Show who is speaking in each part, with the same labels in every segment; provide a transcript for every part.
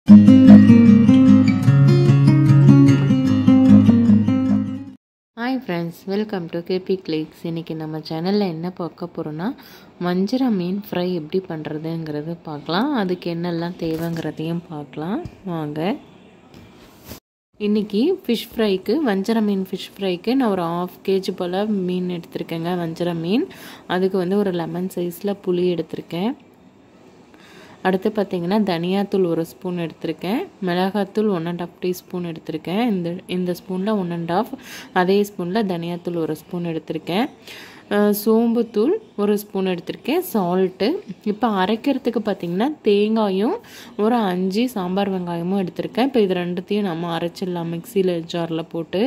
Speaker 1: hi friends welcome to K கிளிக்ஸ் clicks நம்ம சேனலில் என்ன பார்க்க போகிறோன்னா வஞ்சிர மீன் ஃப்ரை எப்படி பண்ணுறதுங்கிறது பார்க்கலாம் அதுக்கு என்னெல்லாம் தேவைங்கிறதையும் பார்க்கலாம் வாங்க இன்றைக்கி ஃபிஷ் ஃப்ரைக்கு வஞ்சர மீன் ஃபிஷ் ஃப்ரைக்கு நான் ஒரு ஆஃப் கேஜி போல் மீன் எடுத்திருக்கேங்க வஞ்சர மீன் அதுக்கு வந்து ஒரு லெமன் சைஸில் புளி எடுத்திருக்கேன் அடுத்து பார்த்திங்கன்னா தனியாத்தூள் ஒரு ஸ்பூன் எடுத்திருக்கேன் மிளகாத்தூள் ஒன் அண்ட் ஆஃப் டீஸ்பூன் எடுத்திருக்கேன் இந்த இந்த ஸ்பூனில் ஒன் அண்ட் ஆஃப் அதே ஸ்பூனில் தனியாத்தூள் ஒரு ஸ்பூன் எடுத்திருக்கேன் சோம்புத்தூள் ஒரு ஸ்பூன் எடுத்திருக்கேன் சால்ட்டு இப்போ அரைக்கிறதுக்கு பார்த்திங்கன்னா தேங்காயும் ஒரு அஞ்சு சாம்பார் வெங்காயமும் எடுத்திருக்கேன் இப்போ இது ரெண்டுத்தையும் நம்ம அரைச்சிடலாம் மிக்சியில் ஜாரில் போட்டு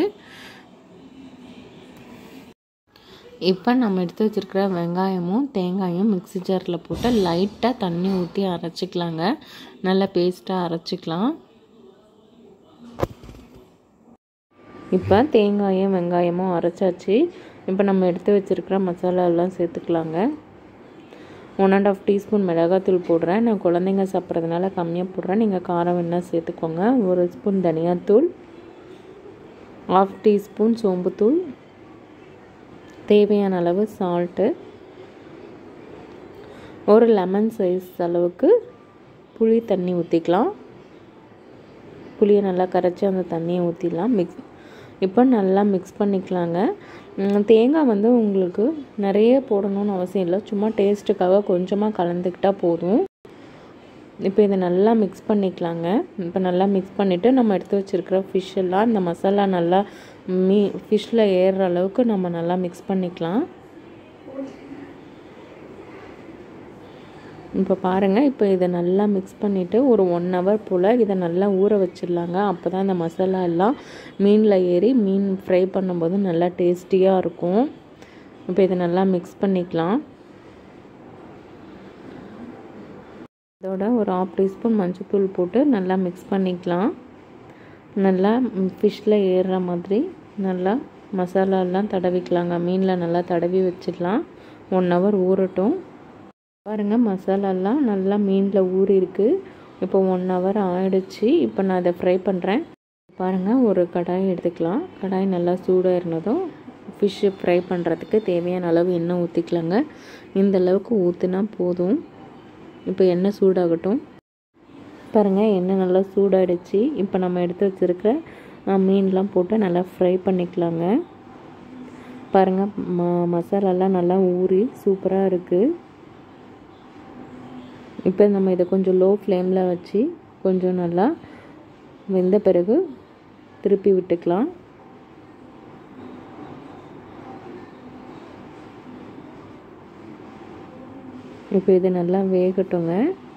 Speaker 1: இப்போ நம்ம எடுத்து வச்சுருக்கிற வெங்காயமும் தேங்காயும் மிக்ஸி ஜாரில் போட்டு லைட்டாக தண்ணி ஊற்றி அரைச்சிக்கலாங்க நல்லா பேஸ்ட்டாக அரைச்சிக்கலாம் இப்போ தேங்காயும் வெங்காயமும் அரைச்சாச்சு இப்போ நம்ம எடுத்து வச்சுருக்கிற மசாலா எல்லாம் சேர்த்துக்கலாங்க ஒன் அண்ட் ஆஃப் டீஸ்பூன் மிளகாத்தூள் போடுறேன் நான் குழந்தைங்க சாப்பிட்றதுனால கம்மியாக போடுறேன் நீங்கள் காரம் வேணால் சேர்த்துக்கோங்க ஒரு ஸ்பூன் தனியாத்தூள் ஆஃப் டீஸ்பூன் சோம்புத்தூள் தேவையான அளவு சால்ட்டு ஒரு லெமன் சைஸ் அளவுக்கு புளி தண்ணி ஊற்றிக்கலாம் புளியை நல்லா கரைச்சி அந்த தண்ணியை ஊற்றிடலாம் மிக்ஸ் இப்போ நல்லா மிக்ஸ் பண்ணிக்கலாங்க தேங்காய் வந்து உங்களுக்கு நிறைய போடணும்னு அவசியம் இல்லை சும்மா டேஸ்ட்டுக்காக கொஞ்சமாக கலந்துக்கிட்டால் போதும் இப்போ இதை நல்லா மிக்ஸ் பண்ணிக்கலாங்க இப்போ நல்லா மிக்ஸ் பண்ணிவிட்டு நம்ம எடுத்து வச்சுருக்கிற ஃபிஷ் எல்லாம் இந்த மசாலா நல்லா மீ ஃபிஷ்ஷில் ஏறுற அளவுக்கு நம்ம நல்லா மிக்ஸ் பண்ணிக்கலாம் இப்போ பாருங்கள் இப்போ இதை நல்லா மிக்ஸ் பண்ணிவிட்டு ஒரு ஒன் ஹவர் போல் இதை நல்லா ஊற வச்சிடலாங்க அப்போ தான் இந்த மசாலா எல்லாம் மீனில் ஏறி மீன் ஃப்ரை பண்ணும்போது நல்லா டேஸ்டியாக இருக்கும் இப்போ இதை நல்லா மிக்ஸ் பண்ணிக்கலாம் இதோட ஒரு ஆஃப் டீஸ்பூன் மஞ்சள்தூள் போட்டு நல்லா மிக்ஸ் பண்ணிக்கலாம் நல்லா ஃபிஷ்ஷில் ஏறுற மாதிரி நல்லா மசாலாலாம் தடவிக்கலாங்க மீனில் நல்லா தடவி வச்சிடலாம் ஒன் ஹவர் ஊறட்டும் பாருங்கள் மசாலாலாம் நல்லா மீனில் ஊறி இருக்குது இப்போ ஒன் ஹவர் ஆயிடுச்சு இப்போ நான் அதை ஃப்ரை பண்ணுறேன் பாருங்கள் ஒரு கடாய் எடுத்துக்கலாம் கடாய் நல்லா சூடாக இருந்ததும் ஃபிஷ்ஷு ஃப்ரை பண்ணுறதுக்கு தேவையான அளவு எண்ணெய் ஊற்றிக்கலாங்க இந்த அளவுக்கு ஊற்றினா போதும் இப்போ எண்ணெய் சூடாகட்டும் பாருங்கள் எண்ணெய் நல்லா சூடாகிடுச்சு இப்போ நம்ம எடுத்து வச்சுருக்கிற மீன்லாம் போட்டு நல்லா ஃப்ரை பண்ணிக்கலாங்க பாருங்கள் ம மசாலாலாம் நல்லா ஊறி சூப்பராக இருக்குது இப்போ நம்ம இதை கொஞ்சம் லோ ஃப்ளேமில் வச்சு கொஞ்சம் நல்லா வெந்த பிறகு திருப்பி விட்டுக்கலாம் இப்போ இது நல்லா வேகட்டுங்க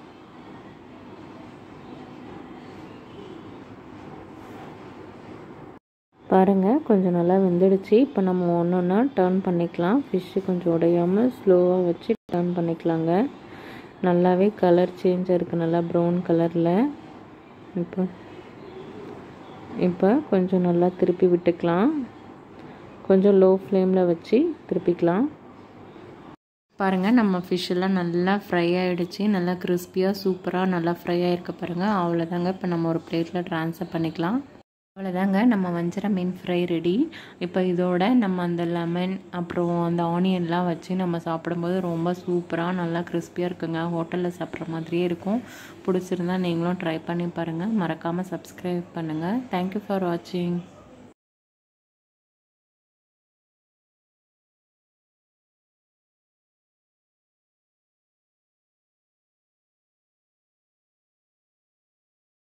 Speaker 1: பாருங்கள் கொஞ்சம் நல்லா வெந்துடுச்சு இப்போ நம்ம ஒன்று ஒன்றா டர்ன் பண்ணிக்கலாம் ஃபிஷ்ஷு கொஞ்சம் உடையாமல் ஸ்லோவாக வச்சு டர்ன் பண்ணிக்கலாங்க நல்லாவே கலர் சேஞ்ச் இருக்குது நல்லா ப்ரௌன் கலரில் இப்போ இப்போ கொஞ்சம் நல்லா திருப்பி விட்டுக்கலாம் கொஞ்சம் லோ ஃப்ளேமில் வச்சு திருப்பிக்கலாம் பாருங்கள் நம்ம ஃபிஷ் எல்லாம் நல்லா ஃப்ரை ஆகிடுச்சு நல்லா கிறிஸ்பியாக சூப்பராக நல்லா ஃப்ரை ஆகிருக்க பாருங்கள் அவ்வளோதாங்க இப்போ நம்ம ஒரு பிளேட்டில் ட்ரான்ஸ்ஃபர் பண்ணிக்கலாம் அவ்வளோதாங்க நம்ம வஞ்சர மீன் ஃப்ரை ரெடி இப்போ இதோட நம்ம அந்த லெமன் அப்புறம் அந்த ஆனியன்லாம் வச்சு நம்ம சாப்பிடும்போது ரொம்ப சூப்பராக நல்லா கிறிஸ்பியாக இருக்குங்க ஹோட்டலில் சாப்பிட்ற மாதிரியே இருக்கும் பிடிச்சிருந்தா நீங்களும் ட்ரை பண்ணி பாருங்கள் மறக்காமல் சப்ஸ்கிரைப் பண்ணுங்கள் தேங்க்யூ ஃபார் வாட்சிங்